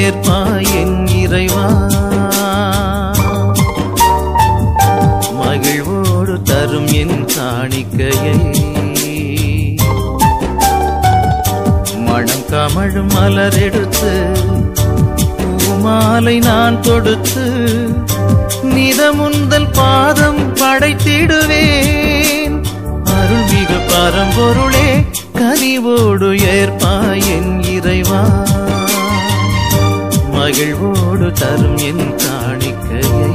ஏற்பாய் என் இறைவா மகிழ்வோடு தரும் என் காணிக்கையை மணம் கமழும் மலரெடுத்து பூமாலை நான் தொடுத்து நிதமுந்தல் பாதம் படைத்திடுவேன் அருள்மிகு பரம்பொருளே கனிவோடு ஏற்பாய் என் இறைவா மகிழ்வோடு தரும் என் காணிக்கையை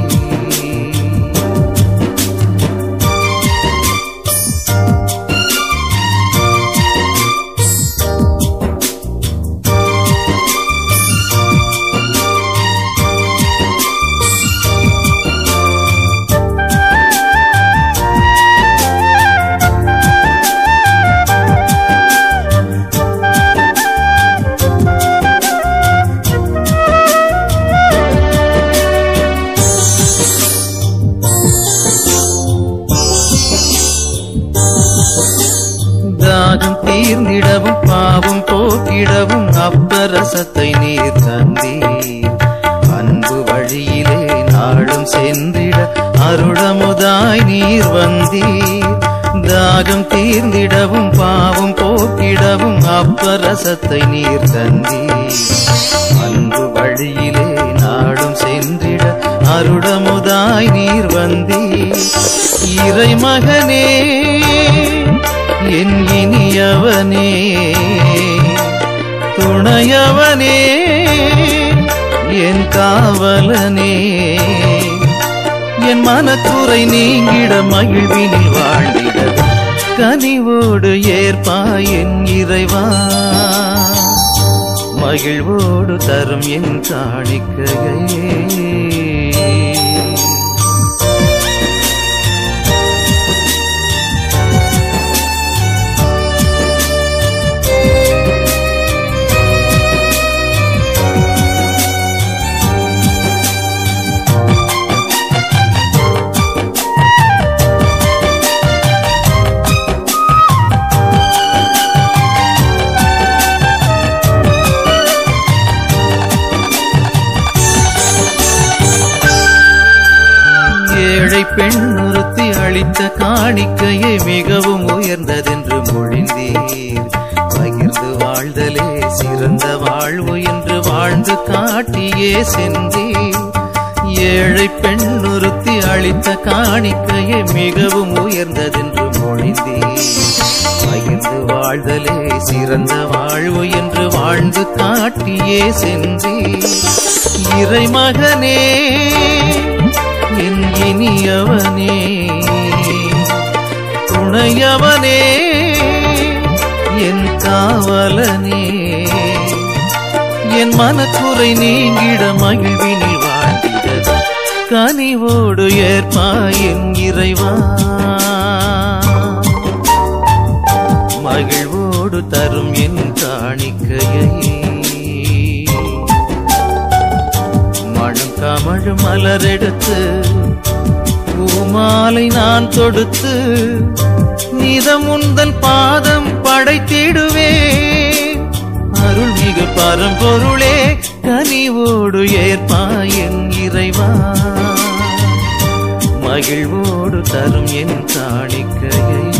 தாகம் தீர்ந்திடவும் பாவம் போக்கிடவும் அப்பரசத்தை நீர் தந்தீர் அன்பு வழியிலே நாளும் சென்றிட அருளமுதாய் நீர் வந்தீர் தாகம் தீர்ந்திடவும் பாவம் போக்கிடவும் அப்பரசத்தை நீர் தந்தீர் அன்பு வழியிலே நாடும் சென்றிட அருளமுதாய் நீர் வந்தீர் இறைமகனே என் இனியவனே துணையவனே என் காவலனே என் மனக்குறை நீங்கிட மகிழ்வினில் வாழ்ந்திட கனிவோடு ஏற்பாய் என் இறைவா மகிழ்வோடு தரும் என் காணிக்கையே ஏழை பெண் ஒருத்தி அளித்த காணிக்கையை மிகவும் உயர்ந்ததென்று மொழிந்தீர் பகிர்ந்து வாழ்தலே சிறந்த வாழ்வு என்று வாழ்ந்து காட்டியே சென்றீர் ஏழை பெண் ஒருத்தி அளித்த காணிக்கையை மிகவும் உயர்ந்ததென்று மொழிந்தீர் பகிர்ந்து வாழ்தலே சிறந்த வாழ்வு என்று வாழ்ந்து காட்டியே சென்றீர் இறைமகனே என் இனியவனே துணையவனே என் காவலனே என் மனக்குறை நீங்கிட மகிழ்வினில் வாழ்ந்திட கனிவோடு ஏற்பாய் என் இறைவா மகிழ்வோடு தரும் என் காணிக்கையை மழும் கமழு மலரெடுத்து பூமாலை நான் தொடுத்து நிதமுந்தல் பாதம் படைத்திடுவேன் அருள்மிகு பரம்பொருளே கனிவோடு ஏற்பாய் என் இறைவா மகிழ்வோடு தரும் என் காணிக்கையை